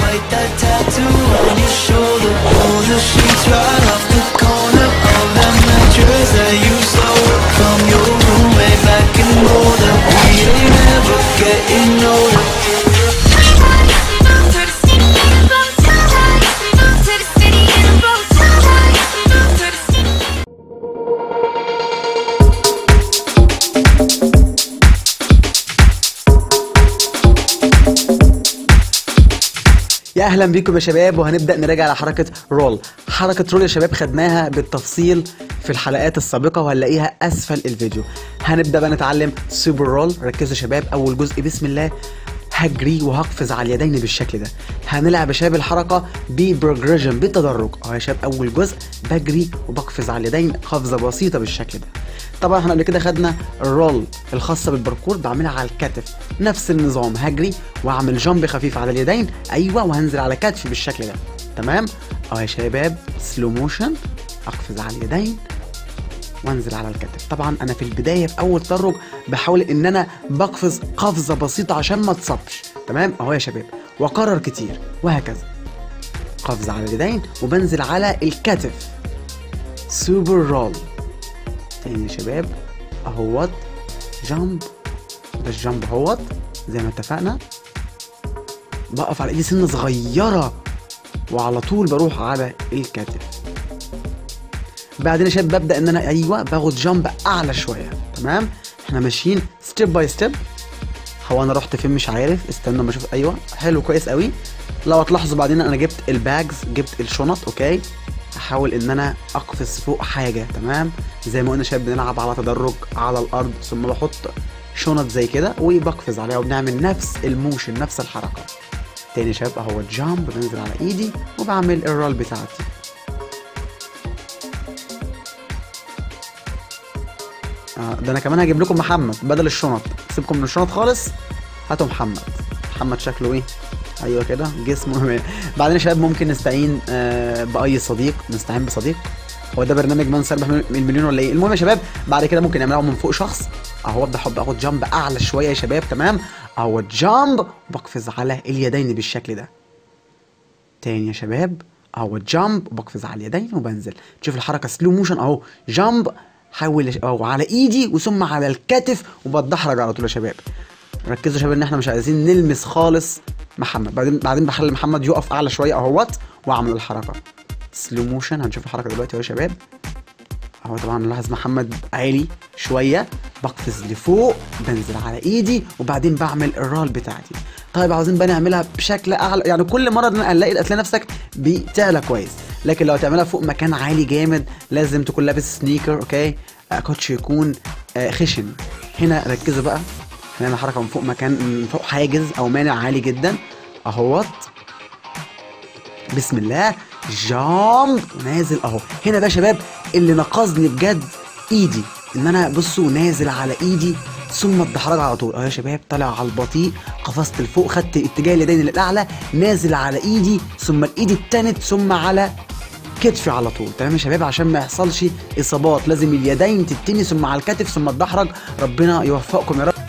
Hide that tattoo on your shoulder Pull the sheets right off the corner Of that mattress that you stole From your room way back in Boulder We ain't ever getting older To the city in a bow tie. To the city in a bow tie. To the city. يا اهلا بيكم يا شباب وهنبدا نراجع على حركه رول حركه رول يا شباب خدناها بالتفصيل في الحلقات السابقه وهنلاقيها اسفل الفيديو هنبدا بقى نتعلم سوبر رول ركزوا يا شباب اول جزء بسم الله هجري وهقفز على اليدين بالشكل ده هنلعب يا شباب الحركه ببروجريشن بالتدرج اهو يا شباب اول جزء بجري وبقفز على اليدين قفزه بسيطه بالشكل ده طبعا احنا قبل كده خدنا الرول الخاصه بالباركور بعملها على الكتف نفس النظام هجري واعمل جامب خفيف على اليدين ايوه وهنزل على كتفي بالشكل ده تمام اهو يا شباب سلو موشن اقفز على اليدين وانزل على الكتف طبعا انا في البدايه في اول تدرج بحاول ان انا بقفز قفزه بسيطه عشان ما اتصبش تمام اهو يا شباب واكرر كتير وهكذا قفز على اليدين وبنزل على الكتف سوبر رول تاني يا شباب اهوت جامب ده الجامب اهوت زي ما اتفقنا بقف على ايدي سنه صغيره وعلى طول بروح على الكتف بعدين يا شباب ببدا ان انا ايوه باخد جامب اعلى شويه تمام احنا ماشيين ستيب باي ستيب هو انا رحت فين مش عارف استنى ما اشوف ايوه حلو كويس قوي لو هتلاحظوا بعدين انا جبت الباجز جبت الشنط اوكي احاول ان انا اقفز فوق حاجه تمام زي ما قلنا شباب بنلعب على تدرج على الارض ثم بحط شنط زي كده وبقفز عليها وبنعمل نفس الموشن نفس الحركه تاني يا شباب اهو جامب بنزل على ايدي وبعمل الرول بتاعتي آه، ده انا كمان هجيب لكم محمد بدل الشنط سيبكم من الشنط خالص هاتوا محمد محمد شكله ايه ايوه كده جسمه بعدين يا شباب ممكن نستعين آه، باي صديق نستعين بصديق هو ده برنامج من سيربح المليون ولا ايه المهم يا شباب بعد كده ممكن نعملها من فوق شخص اهو ابدا احب اخد جامب اعلى شويه يا شباب تمام اهو جامب بقفز على اليدين بالشكل ده تاني يا شباب اهو جامب وبقفز على اليدين وبنزل تشوف الحركه سلو موشن اهو جامب حاول اهو على ايدي وثم على الكتف وبتدحرج على طول يا شباب ركزوا يا شباب ان احنا مش عايزين نلمس خالص محمد بعدين بعدين بخلي محمد يقف اعلى شويه اهوت واعمل الحركه سلو موشن هنشوف الحركه دلوقتي اهو يا شباب اهو طبعا نلاحظ محمد عالي شويه بقفز لفوق بنزل على ايدي وبعدين بعمل الرول بتاعتي طيب عاوزين بقى نعملها بشكل اعلى يعني كل مره نلاقي تلاقي نفسك بتعلى كويس لكن لو تعملها فوق مكان عالي جامد لازم تكون لابس سنيكر اوكي آه، كوتش يكون آه، خشن هنا ركزوا بقى هنعمل حركه من فوق مكان من فوق حاجز او مانع عالي جدا اهوت بسم الله جامب ونازل اهو هنا بقى يا شباب اللي نقصني بجد ايدي ان انا بصوا نازل على ايدي ثم الدحرج على طول اهو يا شباب طالع على البطيء قفزت لفوق خدت اتجاه اليدين للاعلى نازل على ايدي ثم الايد التانت ثم على كتفي على طول تمام يا شباب عشان ما يحصلش اصابات لازم اليدين تتني ثم على الكتف ثم الدحرج ربنا يوفقكم يا رب